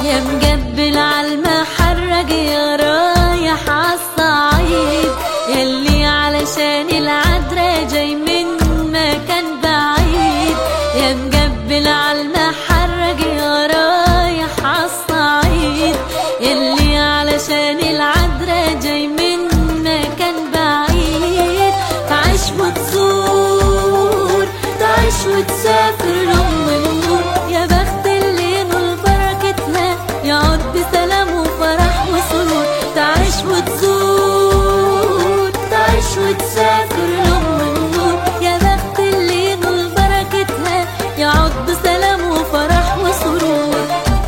يا مقبل عالمحرج يا رايح عالصعيد يلي علشان العذرة جاي من مكان بعيد يا مقبل عالمحرج يا رايح عالصعيد يلي علشان العذرة جاي من مكان بعيد تعيش وتزور تعيش وتسافر لأم النور يا بخت اللي نول بركتها يقعد بسلام وفرح وسرور تعيش وتزور تعيش وتسافر لأم النور يا بخت اللي نول بركتها يقعد بسلام وفرح وسرور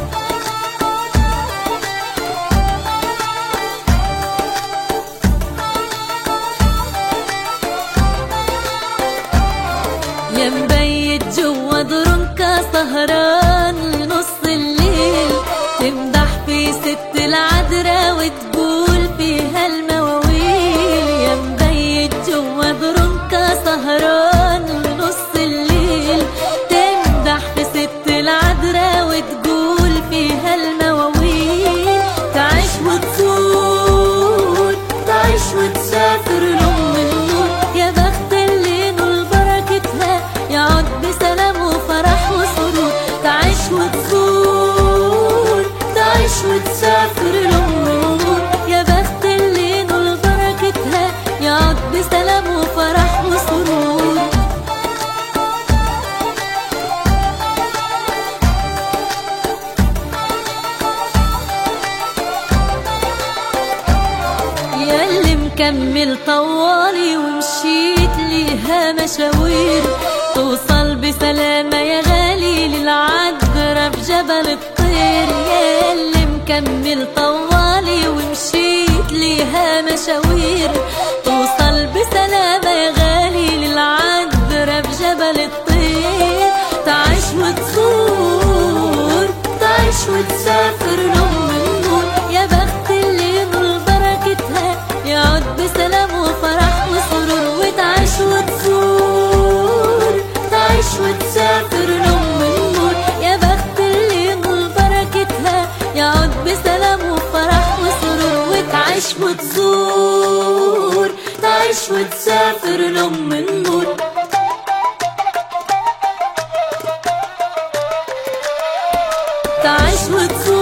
يا مبيت جوا درنكا سهران لنص الليل تمدح في ست العذرة وتقول فيها المواويل يا مبيت جوا درنكا سهران لنص الليل تمدح في ست العذرة وتقول فيها المواويل تعيش وتزور تعيش وتسافر لأم النور يا بخت اللي نول بركتها يقعد بسلام وفرح وسرور تعيش وتزور تعيش وتسافر لأم النور يا بخت اللي نول بركتها يقعد بسلام وفرح وسرور ياللي مكمل طوالي ومشيت ليها مشاوير توصل بسلامة يا غالي للعذرة في جبل الطير ياللي مكمل طوالي ومشيت ليها مشاوير توصل بسلامة يا غالي للعذرة في جبل الطير تعيش وتزور تعيش وتسافر لأم النور يا بخت اللي نول بركتها يقعد بسلام وفرح وسرور وتعيش وتزور تعيش وتسافر لأم النور يا بخت اللي نول بركتها يقعد بسلام وفرح وسرور وتعيش وتزور تعيش وتسافر لأم النور تعيش وتزور